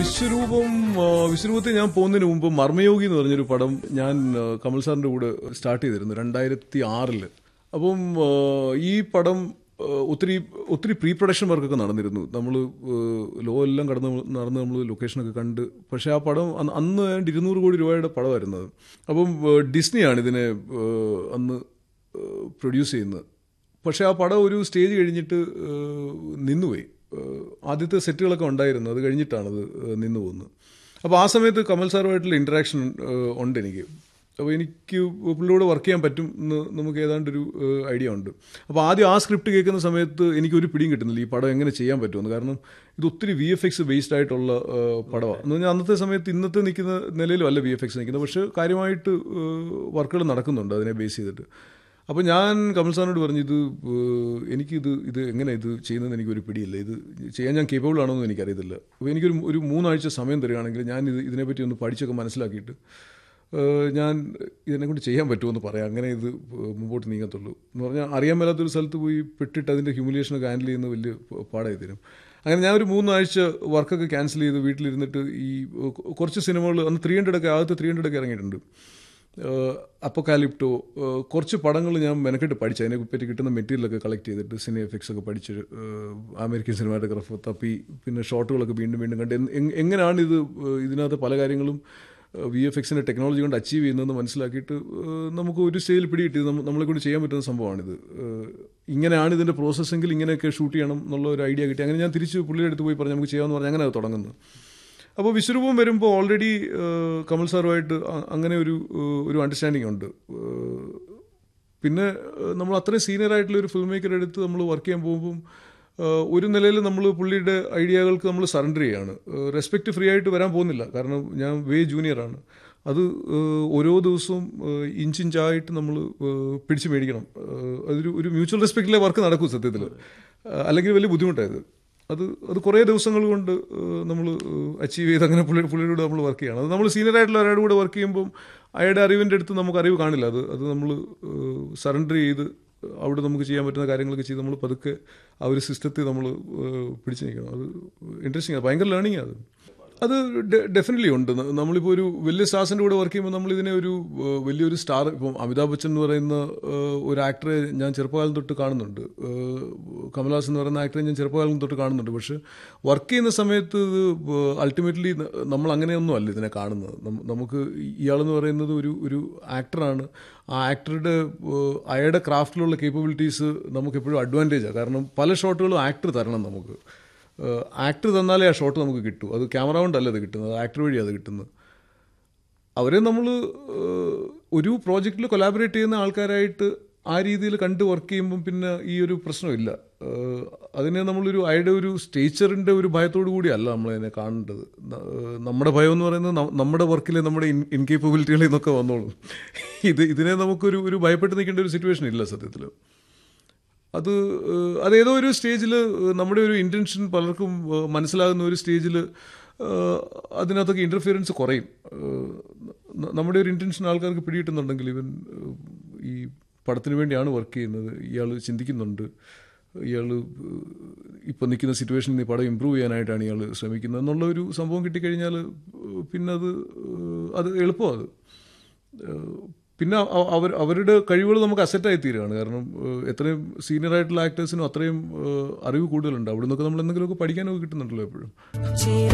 വിശ്വരൂപം ആ, വിശ്വരൂപത്തിൽ ഞാൻ പോകുന്നതിന് മുമ്പ് മർമ്മയോഗി എന്ന് പറഞ്ഞൊരു പടം ഞാൻ ആ, കമൽ സാറിന്റെ കൂടെ സ്റ്റാർട്ട് ചെയ്തിരുന്നു രണ്ടായിരത്തി ആറില് അപ്പം ആ, ഈ പടം ആ, ഒത്തിരി ഒത്തിരി പ്രീ പ്രൊഡക്ഷൻ വർക്കൊക്കെ നടന്നിരുന്നു നമ്മൾ ലോ എല്ലാം കടന്ന് നടന്ന് നമ്മൾ ലൊക്കേഷനൊക്കെ കണ്ട് പക്ഷേ ആ പടം അന്ന് അന്ന് ഏതാണ്ട് ഇരുന്നൂറ് കോടി രൂപയുടെ പടമായിരുന്നു അത് അപ്പം ആ, ഡിസ്നിയാണ് ഇതിനെ ആ, അന്ന് പ്രൊഡ്യൂസ് ചെയ്യുന്നത് പക്ഷേ ആ പടം ഒരു സ്റ്റേജ് കഴിഞ്ഞിട്ട് ഏഹ്, നിന്നുപോയി ഏഹ്, ആദ്യത്തെ സെറ്റുകളൊക്കെ ഉണ്ടായിരുന്നു അത് കഴിഞ്ഞിട്ടാണത് ഏഹ്, നിന്നു പോകുന്നത് അപ്പോൾ ആ സമയത്ത് കമൽ സാറുമായിട്ടുള്ള ഇൻറ്ററാക്ഷൻ ഉണ്ട് എനിക്ക് അപ്പോൾ എനിക്ക് പുള്ളിയോട് വർക്ക് ചെയ്യാൻ പറ്റും എന്ന് നമുക്ക് ഏതാണ്ടൊരു ഐഡിയ ഉണ്ട് അപ്പോൾ ആദ്യം ആ സ്ക്രിപ്റ്റ് കേൾക്കുന്ന സമയത്ത് എനിക്കൊരു പിടിയും കിട്ടുന്നില്ല ഈ പടം എങ്ങനെ ചെയ്യാൻ പറ്റുമെന്ന് കാരണം ഇത് ഒത്തിരി വി എഫ് എക്സ് ബേസ്ഡ് ആയിട്ടുള്ള പടമാണ് എന്ന് പറഞ്ഞാൽ അന്നത്തെ സമയത്ത് ഇന്നത്തെ നിൽക്കുന്ന നിലയിലും അല്ല വി എഫ് എക്സ് നിൽക്കുന്നത് പക്ഷേ കാര്യമായിട്ട് വർക്കുകൾ നടക്കുന്നുണ്ട് അതിനെ ബേസ് ചെയ്തിട്ട് അപ്പോൾ ഞാൻ കമൽ സാറിനോട് പറഞ്ഞു ഇത് ഏഹ്, എനിക്കിത് ഇത് എങ്ങനെ ഇത് ചെയ്യുന്നതെന്ന് എനിക്കൊരു പിടിയില്ല ഇത് ചെയ്യാൻ ഞാൻ കേപ്പബിൾ ആണോ എന്ന് എനിക്കറിയത്തില്ല അപ്പോൾ എനിക്കൊരു ഒരു മൂന്നാഴ്ച സമയം തരികയാണെങ്കിൽ ഞാൻ ഇത് ഇതിനെപ്പറ്റി ഒന്ന് പഠിച്ചൊക്കെ മനസ്സിലാക്കിയിട്ട് ഏഹ്, ഞാൻ ഇതിനെക്കൊണ്ട് ചെയ്യാൻ പറ്റുമെന്ന് പറയാം അങ്ങനെ ഇത് മുമ്പോട്ട് നീങ്ങത്തുള്ളൂ എന്ന് പറഞ്ഞാൽ അറിയാൻ മേലാത്തൊരു സ്ഥലത്ത് പോയി പെട്ടിട്ട് അതിൻ്റെ ഹ്യൂമിലേഷനൊക്കെ ഹാൻഡിൽ ചെയ്യുന്ന വലിയ പാടായി തരും അങ്ങനെ ഞാൻ ഒരു മൂന്നാഴ്ച വർക്കൊക്കെ ക്യാൻസൽ ചെയ്ത് വീട്ടിലിരുന്നിട്ട് ഈ ഏഹ്, കുറച്ച് സിനിമകൾ അന്ന് ത്രീ ഹൺഡ്രഡ് ഒക്കെ ആദ്യത്തെ ത്രീ ഹൺഡ്രഡ് ഒക്കെ ഇറങ്ങിയിട്ടുണ്ട് അപ്പോക്കാലിപ്റ്റോ കുറച്ച് പടങ്ങൾ ഞാൻ മെനക്കെട്ട് പഠിച്ചു അതിനെപ്പറ്റി കിട്ടുന്ന മെറ്റീരിയലൊക്കെ കളക്ട് ചെയ്തിട്ട് സിനി എഫക്ട്സ് ഒക്കെ പഠിച്ച് ഏഹ്, അമേരിക്കൻ സിനിമാറ്റോഗ്രാഫർ തപ്പി പിന്നെ ഷോട്ടുകളൊക്കെ വീണ്ടും വീണ്ടും കണ്ട് എങ്- എങ്- എങ്ങനെയാണ് ഇത് ഏഹ്, ഇതിനകത്ത് പല കാര്യങ്ങളും വി എഫ് എക്സിൻ്റെ ടെക്നോളജി കൊണ്ട് അച്ചീവ് ചെയ്യുന്നതെന്ന് മനസ്സിലാക്കിയിട്ട് ഏഹ്, നമുക്ക് ഒരു സ്റ്റേജിൽ പിടികിട്ടി നമ്മ- നമ്മളെ കൊണ്ട് ചെയ്യാൻ പറ്റുന്ന സംഭവമാണിത് ഏഹ്, ഇങ്ങനെയാണ് ഇതിൻ്റെ പ്രോസസ്സെങ്കിൽ ഇങ്ങനെയൊക്കെ ഷൂട്ട് ചെയ്യണം എന്നുള്ള ഒരു ഐഡിയ കിട്ടി അങ്ങനെ ഞാൻ തിരിച്ച് പുള്ളിയുടെ അടുത്ത് പോയി പറഞ്ഞു നമുക്ക് ചെയ്യാമെന്ന് പറഞ്ഞ് അങ്ങനെ അത് തുടങ്ങുന്നത് അപ്പോൾ വിശ്വരൂപം വരുമ്പോൾ ഓൾറെഡി കമൽ സാറുമായിട്ട് അ- അങ്ങനെ ഒരു ഏഹ്, ഒരു അണ്ടർസ്റ്റാൻഡിങ് ഉണ്ട് ഏഹ്, പിന്നെ ഏഹ്, നമ്മൾ അത്രയും സീനിയർ ആയിട്ടുള്ള ഒരു ഫിൽം മേക്കറുടെ അടുത്ത് നമ്മൾ വർക്ക് ചെയ്യാൻ പോകുമ്പം ഏഹ്, ഒരു നിലയിൽ നമ്മൾ പുള്ളിയുടെ ഐഡിയകൾക്ക് നമ്മൾ സറണ്ടർ ചെയ്യാണ് റെസ്പെക്റ്റ് ഫ്രീ ആയിട്ട് വരാൻ പോകുന്നില്ല കാരണം ഞാൻ വേ ജൂനിയറാണ് അത് ഏഹ്, ഓരോ ദിവസവും ഏഹ്, ഇഞ്ചിഞ്ചായിട്ട് നമ്മൾ ഏഹ്, പിടിച്ച് മേടിക്കണം ഏഹ്, അതൊരു ഒരു മ്യൂച്വൽ റെസ്പെക്റ്റിലെ വർക്ക് നടക്കും സത്യത്തിൽ അല്ലെങ്കിൽ വലിയ ബുദ്ധിമുട്ടായത് അത് അത് കുറേ ദിവസങ്ങൾ കൊണ്ട് നമ്മൾ അച്ചീവ് ചെയ്ത് അങ്ങനെ പുള്ളി പുള്ളിയുടെ കൂടെ നമ്മൾ വർക്ക് ചെയ്യണം അത് നമ്മൾ സീനിയർ ആയിട്ടുള്ള ഒരാളുടെ കൂടെ വർക്ക് ചെയ്യുമ്പം അയാളുടെ അറിവിൻ്റെ അടുത്ത് നമുക്ക് അറിവ് കാണില്ല അത് അത് നമ്മൾ സറണ്ടർ ചെയ്ത് അവിടെ നമുക്ക് ചെയ്യാൻ പറ്റുന്ന കാര്യങ്ങളൊക്കെ ചെയ്ത് നമ്മൾ പതുക്കെ ആ ഒരു സിസ്റ്റത്തിൽ നമ്മൾ പിടിച്ചു നിൽക്കണം അത് ഇൻട്രസ്റ്റിംഗ് ആണ് ഭയങ്കര ലേണിംഗ് അത് അത് ഡെഫിനറ്റ്ലി ഉണ്ട് ന- നമ്മളിപ്പോൾ ഒരു വലിയ സ്റ്റാർസിൻ്റെ കൂടെ വർക്ക് ചെയ്യുമ്പോൾ നമ്മൾ ഇതിനെ ഒരു ഏഹ്, വലിയൊരു സ്റ്റാർ ഇപ്പം അമിതാഭ് ബച്ചൻ എന്ന് പറയുന്ന ഏഹ്, ഒരു ആക്ടറെ ഞാൻ ചെറുപ്പകാലം തൊട്ട് കാണുന്നുണ്ട് ഏഹ്, കമൽഹാസൻ എന്ന് പറയുന്ന ആക്ടറെ ഞാൻ ചെറുപ്പകാലം തൊട്ട് കാണുന്നുണ്ട് പക്ഷെ വർക്ക് ചെയ്യുന്ന സമയത്ത് ഇത് അൾട്ടിമേറ്റ്ലി നമ്മൾ അങ്ങനെയൊന്നും അല്ല ഇതിനെ കാണുന്നത് നം- നമുക്ക് ഇയാളെന്ന് പറയുന്നത് ഒരു ഒരു ആക്ടറാണ് ആ ആക്ടറുടെ ഏഹ്, അയാളുടെ ക്രാഫ്റ്റിലുള്ള കേപ്പബിലിറ്റീസ് നമുക്ക് എപ്പോഴും അഡ്വാൻറ്റേജാണ് കാരണം പല ഷോട്ടുകളും ആക്ടർ തരണം നമുക്ക് ആക്ടർ തന്നാലേ ആ ഷോട്ട് നമുക്ക് കിട്ടൂ അത് ക്യാമറ കൊണ്ടല്ല അത് കിട്ടുന്നത് ആക്ടർ വഴിയാണ് അത് കിട്ടുന്നത് അവരെ നമ്മൾ ഒരു പ്രോജക്റ്റിൽ കൊലാബറേറ്റ് ചെയ്യുന്ന ആൾക്കാരായിട്ട് ആ രീതിയിൽ കണ്ട് വർക്ക് ചെയ്യുമ്പം പിന്നെ ഈ ഒരു പ്രശ്നമില്ല ഏഹ് അതിനെ നമ്മളൊരു അയാളുടെ ഒരു സ്റ്റേച്ചറിൻ്റെ ഒരു ഭയത്തോടു കൂടിയല്ല നമ്മളതിനെ കാണേണ്ടത് ന- ഏഹ് നമ്മുടെ ഭയം എന്ന് പറയുന്നത് ന- നമ്മുടെ വർക്കിലെ നമ്മുടെ ഇൻ ഇൻകേപ്പബിലിറ്റികളിൽ നിന്നൊക്കെ വന്നോളും ഇത് ഇതിനെ നമുക്കൊരു ഒരു ഭയപ്പെട്ട് നിൽക്കേണ്ട ഒരു സിറ്റുവേഷൻ ഇല്ല സത്യത്തിൽ അത് ഏഹ്, അതേതോ ഒരു സ്റ്റേജിൽ നമ്മുടെ ഒരു ഇൻറ്റൻഷൻ പലർക്കും ഏഹ്, മനസ്സിലാകുന്ന ഒരു സ്റ്റേജിൽ അതിനകത്തൊക്കെ ഇൻ്റർഫിയറൻസ് കുറയും ഏഹ്, ന- നമ്മുടെ ഒരു ഇൻറ്റൻഷൻ ആൾക്കാർക്ക് പിടികിട്ടുന്നുണ്ടെങ്കിൽ ഇവൻ ഏഹ്, ഈ പടത്തിന് വേണ്ടിയാണ് വർക്ക് ചെയ്യുന്നത് ഇയാൾ ചിന്തിക്കുന്നുണ്ട് ഇയാൾ ഇപ്പം നിൽക്കുന്ന സിറ്റുവേഷനിൽ ഈ പടം ഇമ്പ്രൂവ് ചെയ്യാനായിട്ടാണ് ഇയാൾ ശ്രമിക്കുന്നത് എന്നുള്ള ഒരു സംഭവം കിട്ടിക്കഴിഞ്ഞാൽ ഏഹ്, പിന്നെ അത് ഏഹ്, അത് എളുപ്പമാണ് അത് ഏഹ് പിന്നെ അ- അവർ അവരുടെ കഴിവുകൾ നമുക്ക് അസറ്റായി തീരുകയാണ് കാരണം ഏഹ് എത്രയും സീനിയർ ആയിട്ടുള്ള ആക്ടേഴ്സിനും അത്രയും ഏഹ് അറിവ് കൂടുതലുണ്ട് അവിടെ നിന്നൊക്കെ നമ്മൾ എന്തെങ്കിലുമൊക്കെ പഠിക്കാനൊക്കെ കിട്ടുന്നുണ്ടല്ലോ എപ്പോഴും